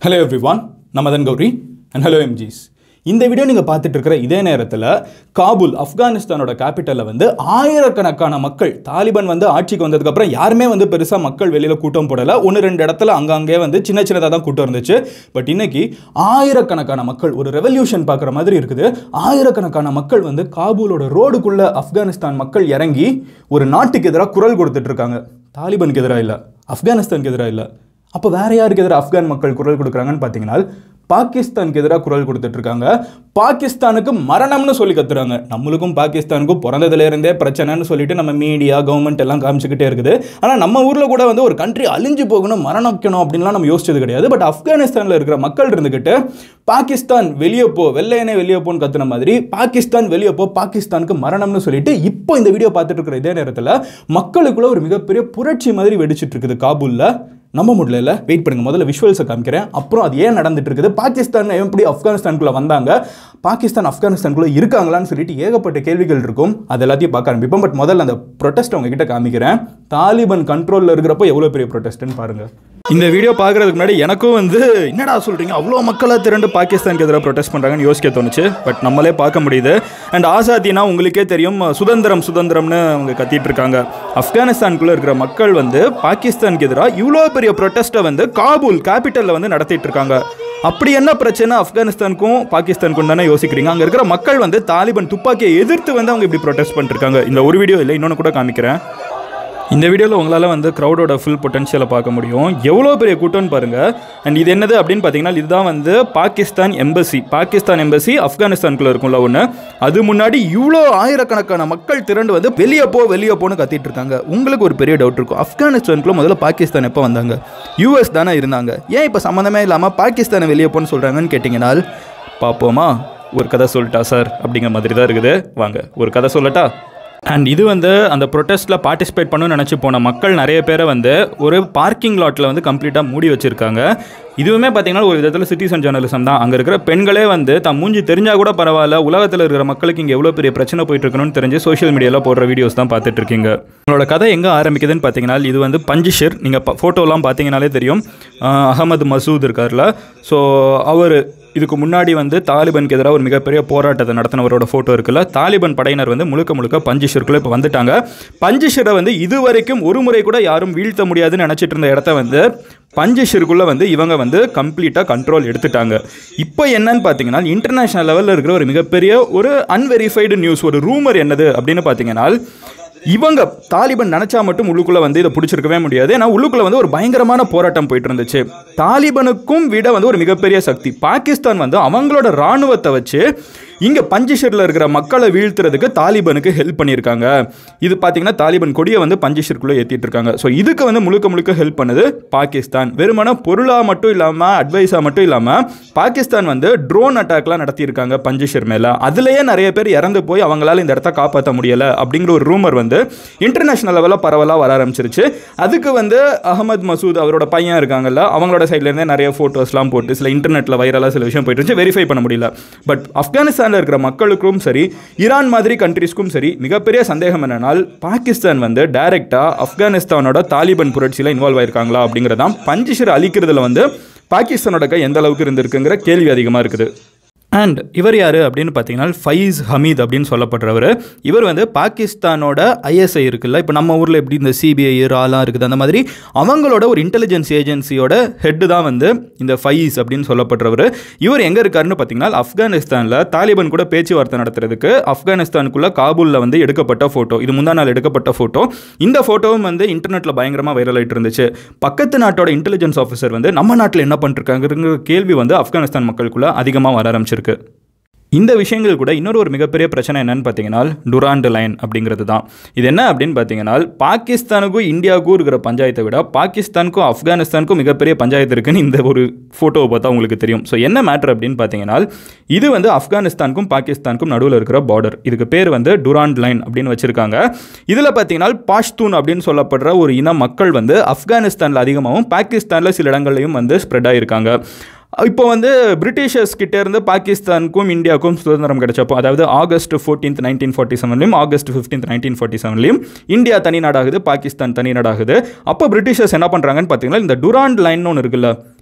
hello everyone நான் Madan Gowri and hello எம்ஜிஸ் இந்த வீடியோ நீங்கள் பார்த்துட்டு இருக்கிற இதே நேரத்தில் காபூல் ஆப்கானிஸ்தானோட கேபிட்டலில் வந்து ஆயிரக்கணக்கான மக்கள் தாலிபான் வந்து ஆட்சிக்கு வந்ததுக்கப்புறம் யாருமே வந்து பெருசாக மக்கள் வெளியில் கூட்டம் போடலை ஒன்று ரெண்டு இடத்துல அங்கங்கே வந்து சின்ன சின்னதாக தான் கூட்டம் இருந்துச்சு பட் இன்னைக்கு ஆயிரக்கணக்கான மக்கள் ஒரு ரெவல்யூஷன் பார்க்குற மாதிரி இருக்குது ஆயிரக்கணக்கான மக்கள் வந்து காபூலோட ரோடுக்குள்ளே ஆப்கானிஸ்தான் மக்கள் இறங்கி ஒரு நாட்டுக்கு எதிராக குரல் கொடுத்துட்டு இருக்காங்க தாலிபானுக்கு எதிராக இல்லை ஆப்கானிஸ்தானுக்கு எதிராக இல்லை அப்போ வேற யாருக்கு எதிராக ஆப்கான் மக்கள் குரல் கொடுக்குறாங்கன்னு பார்த்தீங்கன்னா பாகிஸ்தானுக்கு எதிராக குரல் கொடுத்துட்டு இருக்காங்க பாகிஸ்தானுக்கு மரணம்னு சொல்லி கத்துறாங்க நம்மளுக்கும் பாகிஸ்தானுக்கும் பிறந்ததுல இருந்தே பிரச்சனைன்னு சொல்லிட்டு நம்ம மீடியா கவர்மெண்ட் எல்லாம் காமிச்சுக்கிட்டே இருக்குது ஆனால் நம்ம ஊரில் கூட வந்து ஒரு கண்ட்ரி அழிஞ்சு போகணும் மரணம் வைக்கணும் அப்படின்லாம் நம்ம யோசிச்சது கிடையாது பட் ஆப்கானிஸ்தானில் இருக்கிற மக்கள் இருந்துக்கிட்டு பாகிஸ்தான் வெளியே போ வெள்ளையனே வெளியே போன்னு கத்துன மாதிரி பாகிஸ்தான் வெளியே போ பாகிஸ்தானுக்கு மரணம்னு சொல்லிட்டு இப்போ இந்த வீடியோ பார்த்துட்டு இருக்கிற இதே நேரத்தில் மக்களுக்குள்ள ஒரு மிகப்பெரிய புரட்சி மாதிரி வெடிச்சிட்டு இருக்குது காபூலில் நம்ப முடியல வெயிட் பண்ணுங்க முதல்ல விஷுவல்ஸை காமிக்கிறேன் அப்புறம் அது ஏன் நடந்துட்டு இருக்குது பாகிஸ்தான் எப்படி ஆப்கானிஸ்தானுக்குள்ள வந்தாங்க பாகிஸ்தான் ஆப்கானிஸ்தானுக்குள்ள இருக்காங்களான்னு சொல்லிட்டு ஏகப்பட்ட கேள்விகள் இருக்கும் அது எல்லாத்தையும் பார்க்க ஆரம்பிப்போம் பட் முதல்ல அந்த ப்ரொட்டஸ்ட் உங்ககிட்ட காமிக்கிறேன் தாலிபான் கண்ட்ரோலில் இருக்கிறப்போ எவ்வளோ பெரிய ப்ரொட்டஸ்ட்னு பாருங்க இந்த வீடியோ பார்க்கறதுக்கு முன்னாடி எனக்கும் வந்து என்னடா சொல்றீங்க அவ்வளோ மக்களாக திரண்டு பாகிஸ்தானுக்கு எதிராக ப்ரொட்டஸ்ட் பண்ணுறாங்கன்னு யோசிக்க தோணுச்சு பட் நம்மளே பார்க்க முடியுது அண்ட் ஆசாத்தினா உங்களுக்கே தெரியும் சுதந்திரம் சுதந்திரம்னு அவங்க கத்திட்டு இருக்காங்க ஆப்கானிஸ்தானுக்குள்ளே இருக்கிற மக்கள் வந்து பாகிஸ்தானுக்கு எதிராக இவ்வளோ பெரிய ப்ரொட்டஸ்ட்டை வந்து காபூல் கேபிட்டலில் வந்து நடத்திட்டு இருக்காங்க அப்படி என்ன பிரச்சனை ஆப்கானிஸ்தானுக்கும் பாகிஸ்தானுக்கும் தானே யோசிக்கிறீங்க அங்கே இருக்கிற மக்கள் வந்து தாலிபான் துப்பாக்கியை எதிர்த்து வந்து அவங்க இப்படி ப்ரொட்டஸ்ட் பண்ணிருக்காங்க இந்த ஒரு வீடியோ இல்லை இன்னொன்று கூட காமிக்கிறேன் இந்த வீடியோவில் உங்களால் வந்து க்ரௌடோட ஃபுல் பொட்டன்ஷியலை பார்க்க முடியும் எவ்வளோ பெரிய கூட்டம்னு பாருங்கள் அண்ட் இது என்னது அப்படின்னு பார்த்தீங்கன்னா இதுதான் வந்து பாகிஸ்தான் எம்பசி பாகிஸ்தான் எம்பசி ஆப்கானிஸ்தானுக்குள்ளே இருக்கும்ல ஒன்று அது முன்னாடி இவ்வளோ ஆயிரக்கணக்கான மக்கள் திரண்டு வந்து வெளியே போ வெளியே போன்னு கத்திட்டு இருக்காங்க உங்களுக்கு ஒரு பெரிய டவுட் இருக்கும் ஆப்கானிஸ்தானுக்குள்ள முதல்ல பாகிஸ்தான் எப்போ வந்தாங்க யூஎஸ் தானே இருந்தாங்க ஏன் இப்போ சம்மந்தமே இல்லாமல் பாகிஸ்தானை வெளியே போன்னு சொல்கிறாங்கன்னு கேட்டிங்கன்னா பார்ப்போமா ஒரு கதை சொல்லிட்டா சார் அப்படிங்கிற மாதிரி தான் இருக்குது வாங்க ஒரு கதை சொல்லட்டா அண்ட் இது வந்து அந்த ப்ரொட்டஸ்ட்டில் பார்ட்டிசிபேட் பண்ணணும்னு நினச்சி போன மக்கள் நிறைய பேரை வந்து ஒரு பார்க்கிங் லாட்டில் வந்து கம்ப்ளீட்டாக மூடி வச்சுருக்காங்க இதுவுமே பார்த்தீங்கன்னா ஒரு விதத்தில் சிட்டிசன் ஜேர்னலிசம் தான் அங்கே இருக்கிற பெண்களே வந்து தம் மூஞ்சி தெரிஞ்சால் கூட பரவாயில்ல உலகத்தில் இருக்கிற மக்களுக்கு இங்கே எவ்வளோ பெரிய பிரச்சனை போயிட்டு இருக்கணும்னு தெரிஞ்சு சோஷியல் மீடியாவில் போடுற வீடியோஸ் தான் பார்த்துட்டு இருக்கீங்க உங்களோட கதை எங்கே ஆரம்பிக்குதுன்னு பார்த்தீங்கன்னா இது வந்து பஞ்சிஷர் நீங்கள் ஃபோட்டோலாம் பார்த்தீங்கனாலே தெரியும் ஆஹ் அகமது மசூத் இருக்கார்ல ஸோ அவர் இதுக்கு முன்னாடி வந்து தாலிபானுக்கு எதிராக ஒரு மிகப்பெரிய போராட்டத்தை நடத்தினவரோட ஃபோட்டோ இருக்குல்ல தாலிபான் படையினர் வந்து முழுக்க முழுக்க பஞ்சிஷருக்குள்ளே இப்போ வந்துட்டாங்க பஞ்சிஷரை வந்து இதுவரைக்கும் ஒரு முறை கூட யாரும் வீழ்த்த முடியாதுன்னு நினச்சிட்டு இருந்த இடத்த வந்து பஞ்சிஷருக்குள்ளே வந்து இவங்க வந்து கம்ப்ளீட்டாக கண்ட்ரோல் எடுத்துட்டாங்க இப்போ என்னன்னு பார்த்தீங்கன்னா இன்டர்நேஷனல் லெவலில் இருக்கிற ஒரு மிகப்பெரிய ஒரு அன்வெரிஃபைடு நியூஸ் ஒரு ரூமர் என்னது அப்படின்னு பார்த்தீங்கன்னா இவங்க தாலிபான் நினச்சா மட்டும் உள்ளுக்குள்ளே வந்து இதை பிடிச்சிருக்கவே முடியாது ஏன்னா உள்ளுக்குள்ளே வந்து ஒரு பயங்கரமான போராட்டம் போயிட்டு இருந்துச்சு தாலிபானுக்கும் விட வந்து ஒரு மிகப்பெரிய சக்தி பாகிஸ்தான் வந்து அவங்களோட இராணுவத்தை வச்சு இங்கே பஞ்சிஷரில் இருக்கிற மக்களை வீழ்த்துறதுக்கு தாலிபானுக்கு ஹெல்ப் பண்ணியிருக்காங்க இது பார்த்தீங்கன்னா தாலிபான் கொடியை வந்து பஞ்சிஷருக்குள்ளே ஏற்றிட்டு இருக்காங்க ஸோ இதுக்கு வந்து முழுக்க முழுக்க ஹெல்ப் பண்ணுது பாகிஸ்தான் வெறுமன பொருளாக மட்டும் இல்லாமல் அட்வைஸாக மட்டும் இல்லாமல் பாகிஸ்தான் வந்து ட்ரோன் அட்டாக்லாம் நடத்தியிருக்காங்க பஞ்சிஷர் மேலே அதுலேயே நிறைய பேர் இறந்து போய் அவங்களால இந்த இடத்த காப்பாற்ற முடியலை அப்படிங்கிற ஒரு ரூமர் வந்து இன்டர்நேஷனல் லெவலில் பரவலாக வர ஆரம்பிச்சிருச்சு அதுக்கு வந்து அகமது மசூத் அவரோட பையன் இருக்காங்கல்ல அவங்களோட சைட்லேருந்தே நிறைய ஃபோட்டோஸ்லாம் போட்டு சில இன்டர்நெட்டில் வைரலாக சில விஷயம் போயிட்டு இருந்துச்சு வெரிஃபை பண்ண முடியல பட் ஆப்கானிஸ்தானில் இருக்கிற மக்களுக்கும் சரி ஈரான் மாதிரி கண்ட்ரிஸ்க்கும் சரி மிகப்பெரிய சந்தேகம் என்னென்னால் பாகிஸ்தான் வந்து டைரெக்டாக ஆப்கானிஸ்தானோட தாலிபான் புரட்சியில் இன்வால்வ் ஆயிருக்காங்களா அப்படிங்கிறதான் பஞ்சிஷர் அழிக்கிறதுல வந்து பாகிஸ்தானோட கை எந்த அளவுக்கு இருந்திருக்குங்கிற கேள்வி அதிகமாக இருக்குது அண்ட் இவர் யார் அப்படின்னு பார்த்தீங்கன்னா ஃபைஸ் ஹமீத் அப்படின்னு சொல்லப்படுறவர் இவர் வந்து பாகிஸ்தானோட ஐஎஸ்ஐ இருக்குல்ல இப்போ நம்ம ஊரில் எப்படி இந்த சிபிஐ ராலாம் இருக்குது அந்த மாதிரி அவங்களோட ஒரு இன்டெலிஜென்ஸ் ஏஜென்சியோட ஹெட்டு தான் வந்து இந்த ஃபைஸ் அப்படின்னு சொல்லப்படுறவர் இவர் எங்கே இருக்காருன்னு பார்த்தீங்கன்னா ஆப்கானிஸ்தானில் தாலிபான் கூட பேச்சுவார்த்தை நடத்துறதுக்கு ஆப்கானிஸ்தானுக்குள்ளே காபூலில் வந்து எடுக்கப்பட்ட ஃபோட்டோ இது முந்தா நாள் எடுக்கப்பட்ட ஃபோட்டோ இந்த ஃபோட்டோவும் வந்து இன்டர்நெட்டில் பயங்கரமாக வைரல் ஆகிட்டு இருந்துச்சு பக்கத்து நாட்டோட இன்டெலிஜென்ஸ் ஆஃபீஸர் வந்து நம்ம நாட்டில் என்ன பண்ணிருக்காங்கிற கேள்வி வந்து ஆப்கானிஸ்தான் மக்களுக்குள்ள அதிகமாக வர ஆரம்பிச்சிருக்கு இந்த விஷயங்கள் கூட இன்னொரு ஒரு மிகப்பெரிய பிரச்சனை என்னன்னு பார்த்தீங்கன்னா டுராண்ட் லைன் அப்படிங்கிறது தான் இது என்ன அப்படின்னு பார்த்தீங்கன்னா பாகிஸ்தானுக்கும் இந்தியாவுக்கும் இருக்கிற பஞ்சாயத்தை விட பாகிஸ்தானுக்கும் ஆப்கானிஸ்தானுக்கும் மிகப்பெரிய பஞ்சாயத்து இருக்குன்னு இந்த ஒரு ஃபோட்டோவை பார்த்தா உங்களுக்கு தெரியும் ஸோ என்ன மேட்ரு அப்படின்னு பார்த்தீங்கன்னா இது வந்து ஆப்கானிஸ்தானுக்கும் பாகிஸ்தானுக்கும் நடுவில் இருக்கிற பார்டர் இதுக்கு பேர் வந்து டுராண்ட் லைன் அப்படின்னு வச்சிருக்காங்க இதில் பார்த்தீங்கன்னா பாஷ்தூன் அப்படின்னு சொல்லப்படுற ஒரு இன மக்கள் வந்து ஆப்கானிஸ்தானில் அதிகமாகவும் பாகிஸ்தானில் சில இடங்கள்லையும் வந்து ஸ்ப்ரெட் ஆகியிருக்காங்க இப்போ வந்து பிரிட்டிஷர்ஸ் கிட்ட இருந்து பாகிஸ்தானுக்கும் இந்தியாவுக்கும் சுதந்திரம் கிடைச்சப்போ அதாவது ஆகஸ்ட் ஃபோர்டீன்த் நைன்டீன் ஃபார்ட்டி செவன்லையும் ஆகஸ்ட் ஃபிஃப்டீன்த் நைன்டீன் ஃபார்ட்டி செவன்லையும் இந்தியா தனி நாடாகுது பாகிஸ்தான் தனி நாடாகுது அப்போ பிரிட்டிஷர்ஸ் என்ன பண்ணுறாங்கன்னு பார்த்தீங்கன்னா இந்த டுராண்ட் லைன் ஒன்று இருக்குல்ல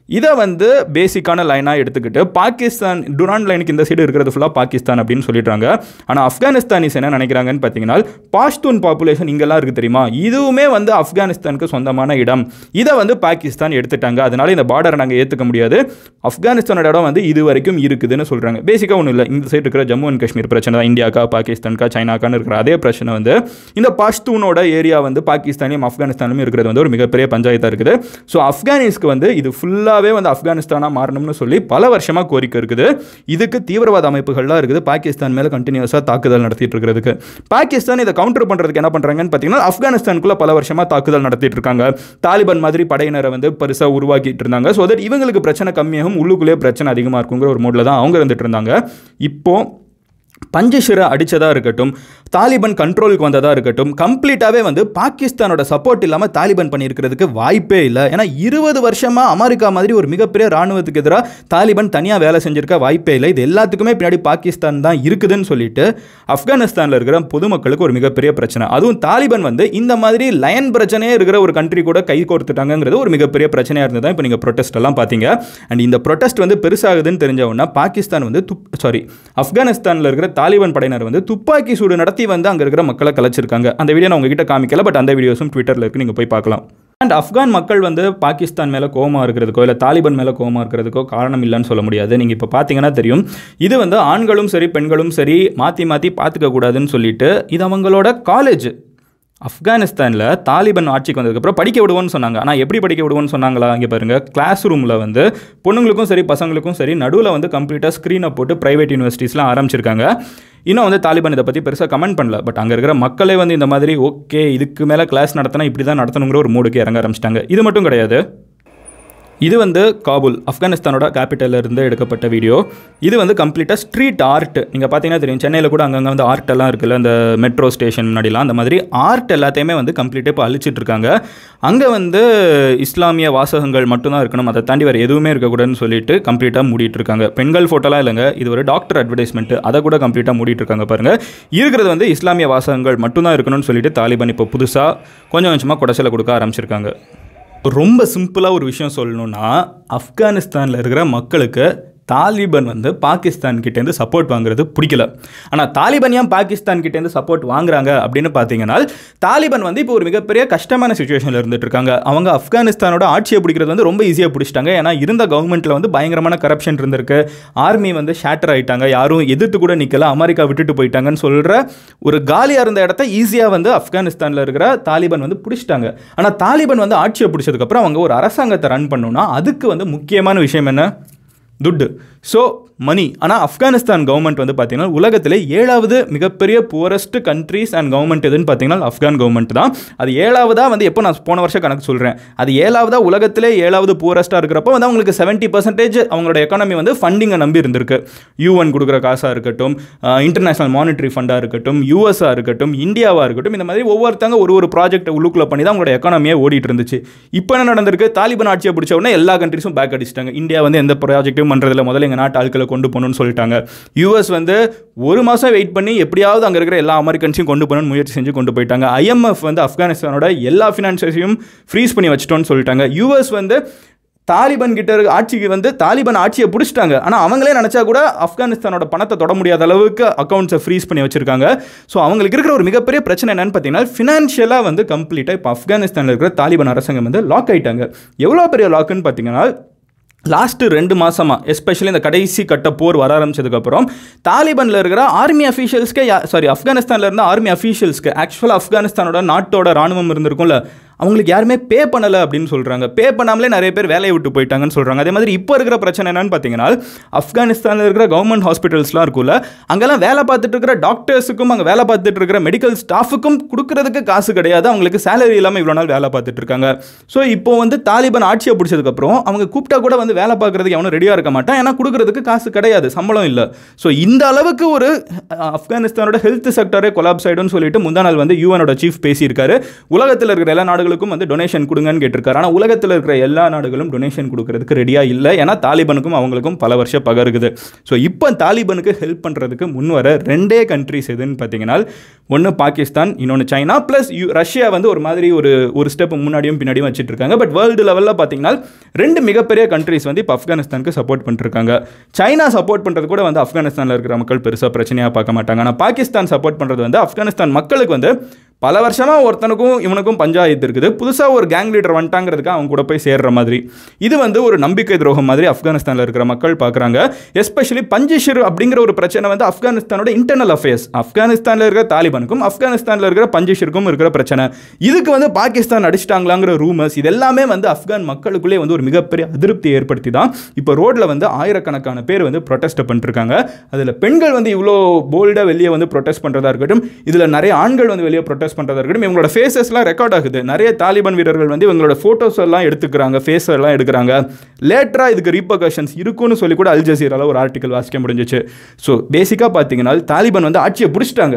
இதை வந்து பேசிக்கான லைனாக எடுத்துக்கிட்டு பாகிஸ்தான் டுரான் லைனுக்கு இந்த சைடு இருக்கிறது ஃபுல்லாக பாகிஸ்தான் அப்படின்னு சொல்லிடுறாங்க ஆனால் ஆப்கானிஸ்தானிஸ் என்ன நினைக்கிறாங்கன்னு பார்த்தீங்கன்னா பாஷ்தூன் பாப்புலேஷன் இங்கெல்லாம் இருக்குது தெரியுமா இதுவுமே வந்து ஆப்கானிஸ்தானுக்கு சொந்தமான இடம் இதை வந்து பாகிஸ்தான் எடுத்துட்டாங்க அதனால இந்த பார்டரை நாங்கள் ஏற்றுக்க முடியாது ஆப்கானிஸ்தானோட இடம் வந்து இது வரைக்கும் இருக்குதுன்னு சொல்கிறாங்க பேசிக்காக ஒன்றும் இல்லை இந்த சைடு இருக்கிற ஜம்மு அண்ட் காஷ்மீர் பிரச்சனை தான் இந்தியாக்கா பாகிஸ்தான்கா சைனாக்கான்னு இருக்கிற அதே பிரச்சனை வந்து இந்த பாஷ்தூனோட ஏரியா வந்து பாகிஸ்தானியும் ஆப்கானிஸ்தானும் இருக்கிறது வந்து ஒரு மிகப்பெரிய பஞ்சாயத்தாக இருக்குது ஸோ ஆப்கானிஸ்க்கு வந்து இது ஃபுல்லாகவே வந்து ஆப்கானிஸ்தானாக மாறணும்னு சொல்லி பல வருஷமாக கோரிக்கை இருக்குது இதுக்கு தீவிரவாத அமைப்புகள்லாம் இருக்குது பாகிஸ்தான் மேலே கண்டினியூஸாக தாக்குதல் நடத்திட்டு இருக்கிறதுக்கு பாகிஸ்தான் இதை கவுண்டர் பண்ணுறதுக்கு என்ன பண்ணுறாங்கன்னு பார்த்தீங்கன்னா ஆப்கானிஸ்தானுக்குள்ள பல வருஷமாக தாக்குதல் நடத்திட்டு இருக்காங்க தாலிபான் மாதிரி படையினரை வந்து பெருசாக உருவாக்கிட்டு இருந்தாங்க ஸோ தட் இவங்களுக்கு பிரச்சனை கம்மியாகும் உள்ளுக்குள்ளே பிரச்சனை அதிகமாக இருக்குங்கிற ஒரு மோடில் தான் அவங்க இருந்துட்டு இருந்தாங்க இப்போ பஞ்சஷிரை அடித்ததாக இருக்கட்டும் தாலிபான் கண்ட்ரோலுக்கு வந்ததாக இருக்கட்டும் கம்ப்ளீட்டாகவே வந்து பாகிஸ்தானோட சப்போர்ட் இல்லாமல் தாலிபான் பண்ணியிருக்கிறதுக்கு வாய்ப்பே இல்லை ஏன்னா இருபது வருஷமாக அமெரிக்கா மாதிரி ஒரு மிகப்பெரிய ராணுவத்துக்கு எதிராக தாலிபான் தனியாக வேலை செஞ்சிருக்க வாய்ப்பே இல்லை இது எல்லாத்துக்குமே பின்னாடி பாகிஸ்தான் தான் இருக்குதுன்னு சொல்லிட்டு ஆப்கானிஸ்தானில் இருக்கிற பொதுமக்களுக்கு ஒரு மிகப்பெரிய பிரச்சனை அதுவும் தாலிபான் வந்து இந்த மாதிரி லயன் பிரச்சனையே இருக்கிற ஒரு கண்ட்ரி கூட கை கோர்த்துட்டாங்கிறது ஒரு மிகப்பெரிய பிரச்சனையாக இருந்தது தான் இப்போ நீங்கள் ப்ரொட்டஸ்ட் எல்லாம் பார்த்தீங்க அண்ட் இந்த ப்ரொட்டஸ்ட் வந்து பெருசாகுதுன்னு தெரிஞ்ச உடனே பாகிஸ்தான் வந்து துப் சாரி ஆப்கானிஸ்தானில் இருக்கிற தாலிபான் படையினர் வந்து துப்பாக்கி சூடு நடத்தி வந்து அங்கே இருக்கிற மக்களை கலைச்சிருக்காங்க அந்த வீடியோ நான் உங்ககிட்ட காமிக்கல பட் அந்த வீடியோஸும் ட்விட்டரில் இருக்கு நீங்கள் போய் பார்க்கலாம் அண்ட் ஆப்கான் மக்கள் வந்து பாகிஸ்தான் மேலே கோவமாக இருக்கிறதுக்கோ இல்லை தாலிபான் மேலே கோவமாக இருக்கிறதுக்கோ காரணம் இல்லைன்னு சொல்ல முடியாது நீங்கள் இப்போ பார்த்தீங்கன்னா தெரியும் இது வந்து ஆண்களும் சரி பெண்களும் சரி மாற்றி மாற்றி பார்த்துக்க கூடாதுன்னு சொல்லிட்டு இது அவங்களோட காலேஜ் ஆப்கானிஸ்தானில் தாலிபான் ஆட்சிக்கு வந்ததுக்கப்புறம் படிக்க விடுவோன்னு சொன்னாங்க ஆனால் எப்படி படிக்க விடுவோன்னு சொன்னாங்களா இங்கே பாருங்கள் கிளாஸ் ரூமில் வந்து பொண்ணுங்களுக்கும் சரி பசங்களுக்கும் சரி நடுவில் வந்து கம்ப்ளீட்டாக ஸ்க்ரீனை போட்டு ப்ரைவேட் யூனிவர்சிட்டிஸ்லாம் ஆரம்பிச்சிருக்காங்க இன்னும் வந்து தாலிபான் இதை பற்றி பெருசாக கமெண்ட் பண்ணல பட் அங்கே இருக்கிற மக்களே வந்து இந்த மாதிரி ஓகே இதுக்கு மேலே கிளாஸ் நடத்தினா இப்படி தான் நடத்தணுங்கிற ஒரு மூடுக்கு இறங்க ஆரம்பிச்சிட்டாங்க இது மட்டும் கிடையாது இது வந்து காபூல் ஆப்கானிஸ்தானோட capital ல இருந்து எடுக்கப்பட்ட வீடியோ இது வந்து கம்ப்ளீட்டாக ஸ்ட்ரீட் ஆர்ட் நீங்கள் பார்த்தீங்கன்னா தெரியும் சென்னையில் கூட அங்கங்கே வந்து ஆர்ட் எல்லாம் இருக்குல்ல அந்த மெட்ரோ ஸ்டேஷன் முன்னாடிலாம் அந்த மாதிரி ஆர்ட் எல்லாத்தையுமே வந்து கம்ப்ளீட்டாக இப்போ அழிச்சிட்டு இருக்காங்க அங்கே வந்து இஸ்லாமிய வாசகங்கள் மட்டும்தான் இருக்கணும் அதை தாண்டி வேறு எதுவுமே இருக்கக்கூடாதுன்னு சொல்லிட்டு கம்ப்ளீட்டாக மூடிட்டு இருக்காங்க பெண்கள் ஃபோட்டோலாம் இல்லைங்க இது ஒரு டாக்டர் அட்வர்டைஸ்மெண்ட் அதை கூட கம்ப்ளீட்டாக மூடிட்டு இருக்காங்க பாருங்கள் இருக்கிறது வந்து இஸ்லாமிய வாசகங்கள் மட்டும்தான் இருக்கணும்னு சொல்லிட்டு தாலிபான் இப்போ புதுசாக கொஞ்சம் கொஞ்சமாக குடைச்சலை கொடுக்க ஆரம்பிச்சிருக்காங்க ரொம்ப சிம்பிளாக ஒரு விஷயம் சொல்லணும்னா ஆப்கானிஸ்தானில் இருக்கிற மக்களுக்கு தாலிபான் வந்து பாகிஸ்தான் கிட்டேருந்து சப்போர்ட் வாங்குறது பிடிக்கல ஆனால் தாலிபான் ஏன் பாகிஸ்தான் கிட்டேருந்து சப்போர்ட் வாங்குறாங்க அப்படின்னு பார்த்தீங்கன்னா தாலிபான் வந்து இப்போ ஒரு மிகப்பெரிய கஷ்டமான சுச்சுவேஷனில் இருந்துட்டு இருக்காங்க அவங்க ஆப்கானிஸ்தானோட ஆட்சியை பிடிக்கிறது வந்து ரொம்ப ஈஸியாக பிடிச்சிட்டாங்க ஏன்னா இருந்த கவர்மெண்ட்டில் வந்து பயங்கரமான கரப்ஷன் இருந்திருக்கு ஆர்மி வந்து ஷேட்டர் ஆயிட்டாங்க யாரும் எதிர்த்து கூட நிற்கல அமெரிக்கா விட்டுட்டு போயிட்டாங்கன்னு சொல்கிற ஒரு காலியாக இருந்த இடத்த ஈஸியாக வந்து ஆப்கானிஸ்தானில் இருக்கிற தாலிபான் வந்து பிடிச்சிட்டாங்க ஆனால் தாலிபான் வந்து ஆட்சியை பிடிச்சதுக்கப்புறம் அவங்க ஒரு அரசாங்கத்தை ரன் பண்ணணும்னா அதுக்கு வந்து முக்கியமான விஷயம் என்ன துட்டு ஸோ மணி ஆனால் ஆப்கானிஸ்தான் கவர்மெண்ட் வந்து பார்த்தீங்கன்னா உலகத்திலே ஏழாவது மிகப்பெரிய புவரஸ்ட் கண்ட்ரீஸ் அண்ட் கவர்மெண்ட் எதுன்னு பார்த்தீங்கன்னா ஆப்கான் கவர்மெண்ட் தான் அது ஏழாவதாக வந்து எப்போ நான் போன வருஷம் கணக்கு சொல்கிறேன் அது ஏழாவதாக உலகத்திலே ஏழாவது புவரஸ்ட்டாக இருக்கிறப்போ வந்து அவங்களுக்கு செவன்ட்டி பர்சன்டேஜ் அவங்களோட எக்கானமி வந்து ஃபண்டிங்கை நம்பி இருந்திருக்கு யூஎன் கொடுக்குற காசாக இருக்கட்டும் இன்டர்நேஷனல் மானிட்டரி ஃபண்டாக இருக்கட்டும் யூஎஸ்ஆ இருக்கட்டும் இந்தியாவாக இருக்கட்டும் இந்த மாதிரி ஒவ்வொருத்தங்க ஒரு ஒரு ப்ராஜெக்ட்டை உள்ளுக்குள்ள பண்ணி தான் அவங்களோட எக்கானமியே ஓடிட்டு இருந்துச்சு இப்போ என்ன நடந்திருக்கு தாலிபான் ஆட்சியை பிடிச்ச உடனே எல்லா கண்ட்ரிஸும் பேக் அடிச்சிட்டாங்க இந்தியா வந்து எந்த ப்ராஜெக்ட்டும் பண்ணுறதில்ல முதல்ல எங்கள் நாட்டு ஆட்களை கொண்டு போகணும்னு சொல்லிட்டாங்க யூஎஸ் வந்து ஒரு மாதம் வெயிட் பண்ணி எப்படியாவது அங்கே இருக்கிற எல்லா அமெரிக்கன்ஸையும் கொண்டு போகணும்னு முயற்சி செஞ்சு கொண்டு போயிட்டாங்க ஐஎம்எஃப் வந்து ஆப்கானிஸ்தானோட எல்லா ஃபினான்சஸையும் ஃப்ரீஸ் பண்ணி வச்சிட்டோன்னு சொல்லிட்டாங்க யூஎஸ் வந்து தாலிபான் கிட்ட இருக்க ஆட்சிக்கு வந்து தாலிபான் ஆட்சியை பிடிச்சிட்டாங்க ஆனால் அவங்களே நினச்சா கூட ஆப்கானிஸ்தானோட பணத்தை தொட முடியாத அளவுக்கு அக்கௌண்ட்ஸை ஃப்ரீஸ் பண்ணி வச்சிருக்காங்க ஸோ அவங்களுக்கு இருக்கிற ஒரு மிகப்பெரிய பிரச்சனை என்னன்னு பார்த்தீங்கன்னா ஃபினான்ஷியலாக வந்து கம்ப்ளீட்டாக இப்போ ஆப்கானிஸ்தானில் இருக்கிற தாலிபான் அரசாங்கம் வந்து லாக் ஆயிட்டாங்க எவ்வளோ பெரிய லாக்குன்னு பார்த்தீங்கன்னா லாஸ்ட்டு ரெண்டு மாசமாக எஸ்பெஷலி இந்த கடைசி கட்ட போர் வர ஆரம்பிச்சதுக்கப்புறம் தாலிபானில் இருக்கிற ஆர்மி அஃபீஷியல்ஸ்க்கு சாரி ஆப்கானிஸ்தானில் இருந்த ஆர்மி அஃபீஷியல்ஸ்க்கு ஆக்சுவலாக ஆப்கானிஸ்தானோட நாட்டோட ராணுவம் இருந்திருக்கும்ல அவங்களுக்கு யாருமே பே பண்ணலை அப்படின்னு சொல்கிறாங்க பே பண்ணாமலே நிறைய பேர் வேலையை விட்டு போயிட்டாங்கன்னு சொல்கிறாங்க அதே மாதிரி இப்போ இருக்கிற பிரச்சனை என்னன்னு பார்த்தீங்கன்னா ஆப்கானிஸ்தானில் இருக்கிற கவர்மெண்ட் ஹாஸ்பிட்டல்ஸ்லாம் இருக்குல்ல அங்கெல்லாம் வேலை பார்த்துட்டு இருக்கிற டாக்டர்ஸுக்கும் அங்கே வேலை பார்த்துட்டு இருக்கிற மெடிக்கல் ஸ்டாஃபுக்கும் கொடுக்கறதுக்கு காசு கிடையாது அவங்களுக்கு சேலரி இல்லாமல் இவ்வளோ நாள் வேலை பார்த்துட்டு இருக்காங்க ஸோ இப்போ வந்து தாலிபான் ஆட்சியை பிடிச்சதுக்கப்புறம் அவங்க கூப்பிட்டா கூட வந்து வேலை பார்க்குறதுக்கு எவனும் ரெடியாக இருக்க மாட்டான் ஏன்னா கொடுக்கறதுக்கு காசு கிடையாது சம்பளம் இல்லை ஸோ இந்த அளவுக்கு ஒரு அஹ், ஆப்கானிஸ்தானோட ஹெல்த் செக்டரே கொலாப்ஸ் ஆயிடும்னு சொல்லிட்டு முந்தா நாள் வந்து யூஎனோட சீஃப் பேசியிருக்காரு உலகத்தில் இருக்கிற எல்லா நாடுகளுக்கும் நாடுகளுக்கும் வந்து டொனேஷன் கொடுங்கன்னு கேட்டிருக்காரு ஆனால் உலகத்தில் இருக்கிற எல்லா நாடுகளும் டொனேஷன் கொடுக்கறதுக்கு ரெடியாக இல்லை ஏன்னா தாலிபனுக்கும் அவங்களுக்கும் பல வருஷம் பகை இருக்குது ஸோ இப்போ தாலிபனுக்கு ஹெல்ப் பண்ணுறதுக்கு முன் வர ரெண்டே கண்ட்ரிஸ் எதுன்னு பார்த்தீங்கன்னா ஒன்று பாகிஸ்தான் இன்னொன்று சைனா ப்ளஸ் யூ ரஷ்யா வந்து ஒரு மாதிரி ஒரு ஒரு ஸ்டெப் முன்னாடியும் பின்னாடியும் வச்சுட்டு இருக்காங்க பட் வேர்ல்டு லெவலில் பார்த்தீங்கன்னா ரெண்டு மிகப்பெரிய கண்ட்ரிஸ் வந்து இப்போ ஆப்கானிஸ்தானுக்கு சப்போர்ட் பண்ணிருக்காங்க சைனா சப்போர்ட் பண்ணுறது கூட வந்து ஆப்கானிஸ்தானில் இருக்கிற மக்கள் பெருசாக பிரச்சனையாக பார்க்க மாட்டாங்க ஆனால் பாகிஸ்தான் சப்போர்ட் பண்ணுறது வந்து ஆப்கானிஸ்தான் மக்களுக்கு வந்து பல வருஷமாக ஒருத்தனுக்கும் இவனுக்கும் பஞ்சாயத்து இருக்குது புதுசாக ஒரு கேங் லீடர் வந்துட்டாங்கிறதுக்கு அவங்க கூட போய் சேர்ற மாதிரி இது வந்து ஒரு நம்பிக்கை துரோகம் மாதிரி ஆப்கானிஸ்தானில் இருக்கிற மக்கள் பார்க்குறாங்க எஸ்பெஷலி பஞ்சிஷர் அப்படிங்கிற ஒரு பிரச்சனை வந்து ஆப்கானிஸ்தானோட இன்டர்னல் அஃபேர்ஸ் ஆப்கானிஸ்தானில் இருக்கிற தாலிபானுக்கும் ஆப்கானிஸ்தானில் இருக்கிற பஞ்சிஷருக்கும் இருக்கிற பிரச்சனை இதுக்கு வந்து பாகிஸ்தான் அடிச்சிட்டாங்களாங்கிற ரூமர்ஸ் இது எல்லாமே வந்து ஆப்கான் மக்களுக்குள்ளே வந்து ஒரு மிகப்பெரிய அதிருப்தியை ஏற்படுத்தி தான் இப்போ ரோட்டில் வந்து ஆயிரக்கணக்கான பேர் வந்து ப்ரொட்டஸ்ட் பண்ணிருக்காங்க அதில் பெண்கள் வந்து இவ்வளோ போல்டாக வெளியே வந்து ப்ரொட்டஸ்ட் பண்ணுறதா இருக்கட்டும் இதில் நிறைய ஆண்கள் வந்து வெளியே ப்ரொட்டஸ்ட் பண்ணுறதா இருக்கட்டும் இவங்களோட ஃபேஸஸ்லாம் ரெக்கார்ட் ஆகுது நிறைய தாலிபான் வீரர்கள் வந்து இவங்களோட ஃபோட்டோஸ் எல்லாம் எடுத்துக்கிறாங்க ஃபேஸ் எல்லாம் எடுக்கிறாங்க லேட்டராக இதுக்கு ரீபர்கஷன்ஸ் இருக்குன்னு சொல்லி கூட அல் ஜசீரால ஒரு ஆர்டிக்கல் வாசிக்க முடிஞ்சிச்சு ஸோ பேசிக்காக பார்த்தீங்கன்னா தாலிபான் வந்து ஆட்சியை பிடிச்சிட்டாங்க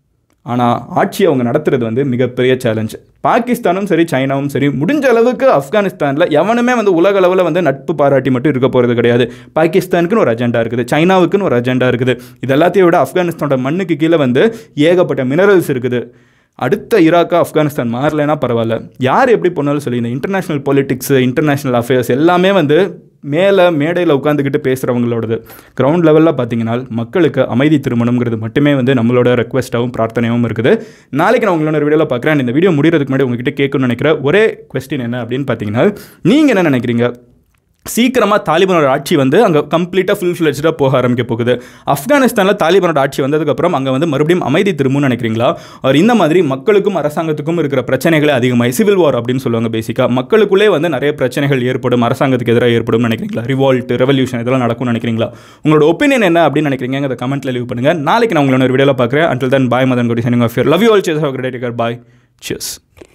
ஆனால் ஆட்சி அவங்க நடத்துறது வந்து மிகப்பெரிய சேலஞ்ச் பாகிஸ்தானும் சரி சைனாவும் சரி முடிஞ்ச அளவுக்கு ஆப்கானிஸ்தானில் எவனுமே வந்து உலக அளவில் வந்து நட்பு பாராட்டி மட்டும் இருக்க போகிறது கிடையாது பாகிஸ்தானுக்குன்னு ஒரு அஜெண்டா இருக்குது சைனாவுக்குன்னு ஒரு அஜெண்டா இருக்குது இது எல்லாத்தையும் விட ஆப்கானிஸ்தானோட மண்ணுக்கு கீழே வந்து ஏகப்பட்ட மினரல்ஸ் இருக்குது அடுத்த ஈராக்கா ஆப்கானிஸ்தான் மாறலைன்னா பரவாயில்ல யார் எப்படி போனாலும் சொல்லி இந்த இன்டர்நேஷ்னல் பொலிட்டிக்ஸ் இன்டர்நேஷ்னல் அஃபேர்ஸ் எல்லாமே வந்து மேலே மேடையில் உட்காந்துக்கிட்டு பேசுகிறவங்களோடது கிரவுண்ட் லெவலில் பார்த்தீங்கன்னா மக்களுக்கு அமைதி திருமணம்ங்கிறது மட்டுமே வந்து நம்மளோட ரெக்வஸ்ட்டாகவும் பிரார்த்தனையாகவும் இருக்குது நாளைக்கு நான் உங்களோட வீடியோவில் பார்க்குறேன் இந்த வீடியோ முடிகிறதுக்கு முன்னாடி உங்ககிட்ட கேட்கணும்னு நினைக்கிற ஒரே கொஸ்டின் என்ன அப்படின்னு பார்த்தீங்கன்னா நீங்கள் என்ன நினைக்கிறீங்க சீக்கிரமாக தாலிபானோட ஆட்சி வந்து அங்கே கம்ப்ளீட்டாக ஃபுல் ஃப்ளெஜ்டாக போக ஆரம்பிக்க போகுது ஆப்கானிஸ்தானில் தாலிபானோட ஆட்சி வந்ததுக்கப்புறம் அங்கே வந்து மறுபடியும் அமைதி திரும்பும்னு நினைக்கிறீங்களா அவர் இந்த மாதிரி மக்களுக்கும் அரசாங்கத்துக்கும் இருக்கிற பிரச்சனைகளே அதிகமாக சிவில் வார் அப்படின்னு சொல்லுவாங்க பேசிக்காக மக்களுக்குள்ளே வந்து நிறைய பிரச்சனைகள் ஏற்படும் அரசாங்கத்துக்கு எதிராக ஏற்படும் நினைக்கிறீங்களா ரிவால்ட் ரெவல்யூஷன் இதெல்லாம் நடக்கும்னு நினைக்கிறீங்களா உங்களோட ஒப்பீனியன் என்ன அப்படின்னு நினைக்கிறீங்க அதை கமெண்ட்டில் லீவ் பண்ணுங்கள் நாளைக்கு நான் உங்களோட ஒரு வீடியோவில் பார்க்குறேன் until than bye Madan Gowri signing off your love you all chase have great bye cheers